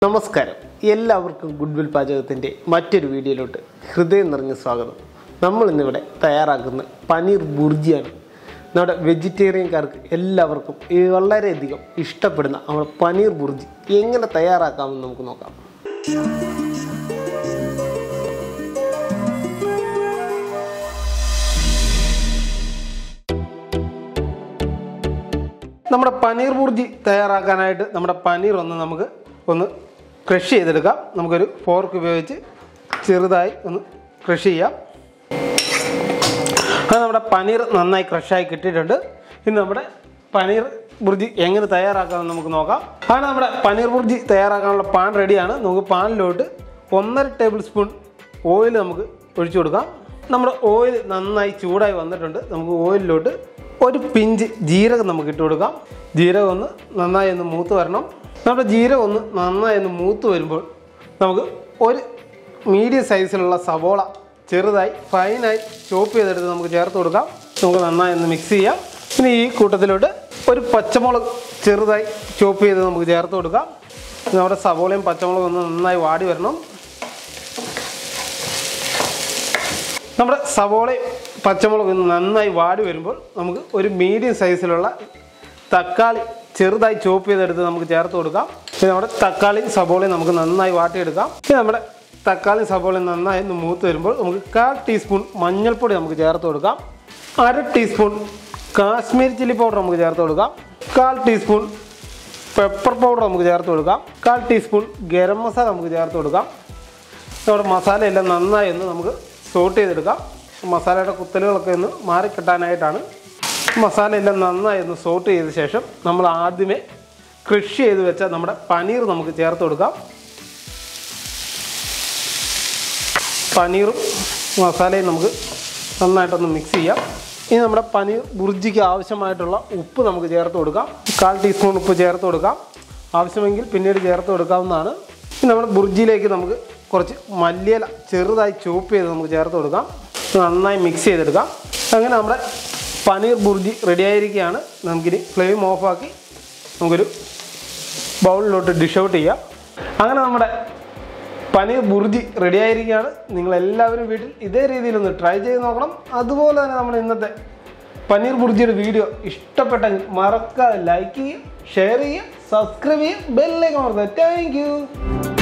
നമസ്കാരം എല്ലാവർക്കും good will പാചകത്തിൻ്റെ മറ്റൊരു വീഡിയോയിലോട്ട് ഹൃദയം നിറഞ്ഞ സ്വാഗതം നമ്മൾ ഇന്നിവിടെ തയ്യാറാക്കുന്ന പനീർ ബുർജിയാണ് നമ്മുടെ വെജിറ്റേറിയൻകാർക്ക് എല്ലാവർക്കും ഈ വളരെയധികം ഇഷ്ടപ്പെടുന്ന നമ്മുടെ പനീർ ബുർജി എങ്ങനെ തയ്യാറാക്കാമെന്ന് നമുക്ക് നോക്കാം നമ്മുടെ പനീർ ബുർജി തയ്യാറാക്കാനായിട്ട് നമ്മുടെ പനീർ ഒന്ന് നമുക്ക് ഒന്ന് ക്രഷ് ചെയ്തെടുക്കാം നമുക്കൊരു ഫോർക്ക് ഉപയോഗിച്ച് ചെറുതായി ഒന്ന് ക്രഷ് ചെയ്യാം അത് നമ്മുടെ പനീർ നന്നായി ക്രഷായി കിട്ടിയിട്ടുണ്ട് ഇനി നമ്മുടെ പനീർ ബുർജി എങ്ങനെ തയ്യാറാക്കാമെന്ന് നമുക്ക് നോക്കാം അങ്ങനെ നമ്മുടെ പനീർ ബുർജി തയ്യാറാക്കാനുള്ള പാൻ റെഡിയാണ് നമുക്ക് പാനിലോട്ട് ഒന്നര ടേബിൾ സ്പൂൺ ഓയിൽ നമുക്ക് ഒഴിച്ചു കൊടുക്കാം നമ്മുടെ ഓയിൽ നന്നായി ചൂടായി വന്നിട്ടുണ്ട് നമുക്ക് ഓയിലിലോട്ട് ഒരു പിഞ്ച് ജീരകം നമുക്ക് ഇട്ട് കൊടുക്കാം ജീരകം ഒന്ന് നന്നായി ഒന്ന് മൂത്ത് വരണം നമ്മുടെ ജീരകം ഒന്ന് നന്നായി ഒന്ന് മൂത്ത് വരുമ്പോൾ നമുക്ക് ഒരു മീഡിയം സൈസിലുള്ള സവോള ചെറുതായി ഫൈനായി ചോപ്പ് ചെയ്തെടുത്ത് നമുക്ക് ചേർത്ത് കൊടുക്കാം നമുക്ക് നന്നായി ഒന്ന് മിക്സ് ചെയ്യാം പിന്നെ ഈ കൂട്ടത്തിലോട്ട് ഒരു പച്ചമുളക് ചെറുതായി ചോപ്പ് ചെയ്ത് നമുക്ക് ചേർത്ത് കൊടുക്കാം നമ്മുടെ സവോളയും പച്ചമുളകും ഒന്ന് നന്നായി വാടി വരണം നമ്മുടെ സവോളയും പച്ചമുളകും ഒന്ന് നന്നായി വാടി വരുമ്പോൾ നമുക്ക് ഒരു മീഡിയം സൈസിലുള്ള തക്കാളി ചെറുതായി ചോപ്പ് ചെയ്തെടുത്ത് നമുക്ക് ചേർത്ത് കൊടുക്കാം പിന്നെ നമ്മുടെ തക്കാളിയും സവോളയും നമുക്ക് നന്നായി വാട്ടിയെടുക്കാം പിന്നെ നമ്മുടെ തക്കാളി സവോളയും നന്നായി ഒന്ന് മൂത്ത് വരുമ്പോൾ നമുക്ക് കാൽ ടീസ്പൂൺ മഞ്ഞൾപ്പൊടി നമുക്ക് ചേർത്ത് കൊടുക്കാം അര ടീസ്പൂൺ കാശ്മീർ ചില്ലി പൗഡർ നമുക്ക് ചേർത്ത് കൊടുക്കാം കാൽ ടീസ്പൂൺ പെപ്പർ പൗഡർ നമുക്ക് ചേർത്ത് കൊടുക്കാം കാൽ ടീസ്പൂൺ ഗരം മസാല നമുക്ക് ചേർത്ത് കൊടുക്കാം നമ്മുടെ മസാലയെല്ലാം നന്നായി ഒന്ന് നമുക്ക് സോട്ട് ചെയ്തെടുക്കാം മസാലയുടെ കുത്തലുകളൊക്കെ ഒന്ന് മാറിക്കിട്ടാനായിട്ടാണ് മസാലയെല്ലാം നന്നായി ഒന്ന് സോട്ട് ചെയ്ത ശേഷം നമ്മൾ ആദ്യമേ കൃഷി ചെയ്ത് വെച്ച നമ്മുടെ പനീർ നമുക്ക് ചേർത്ത് കൊടുക്കാം പനീറും മസാലയും നമുക്ക് നന്നായിട്ടൊന്ന് മിക്സ് ചെയ്യാം ഇനി നമ്മുടെ പനീർ ബുർജിക്ക് ആവശ്യമായിട്ടുള്ള ഉപ്പ് നമുക്ക് ചേർത്ത് കൊടുക്കാം കാൽ ടീസ്പൂൺ ഉപ്പ് ചേർത്ത് കൊടുക്കാം ആവശ്യമെങ്കിൽ പിന്നീട് ചേർത്ത് കൊടുക്കാവുന്നതാണ് ഇനി നമ്മുടെ ബുർജിയിലേക്ക് നമുക്ക് കുറച്ച് മല്ലിയില ചെറുതായി ചോപ്പ് ചെയ്ത് നമുക്ക് ചേർത്ത് കൊടുക്കാം നന്നായി മിക്സ് ചെയ്തെടുക്കാം അങ്ങനെ നമ്മുടെ പനീർ ബുർജി റെഡി ആയിരിക്കുകയാണ് നമുക്കിനി ഫ്ലെയിം ഓഫാക്കി നമുക്കൊരു ബൗളിലോട്ട് ഡിഷ് ഔട്ട് ചെയ്യാം അങ്ങനെ നമ്മുടെ പനീർ ബുർജി റെഡി ആയിരിക്കുകയാണ് നിങ്ങൾ എല്ലാവരും വീട്ടിൽ ഇതേ രീതിയിലൊന്ന് ട്രൈ ചെയ്ത് നോക്കണം അതുപോലെ തന്നെ നമ്മുടെ ഇന്നത്തെ പനീർ ബുർജിയുടെ വീഡിയോ ഇഷ്ടപ്പെട്ടെങ്കിൽ മറക്കാതെ ലൈക്ക് ചെയ്യുക ഷെയർ ചെയ്യുക സബ്സ്ക്രൈബ് ചെയ്യുക ബെല്ലേക്ക് അമർത്തുക താങ്ക് യു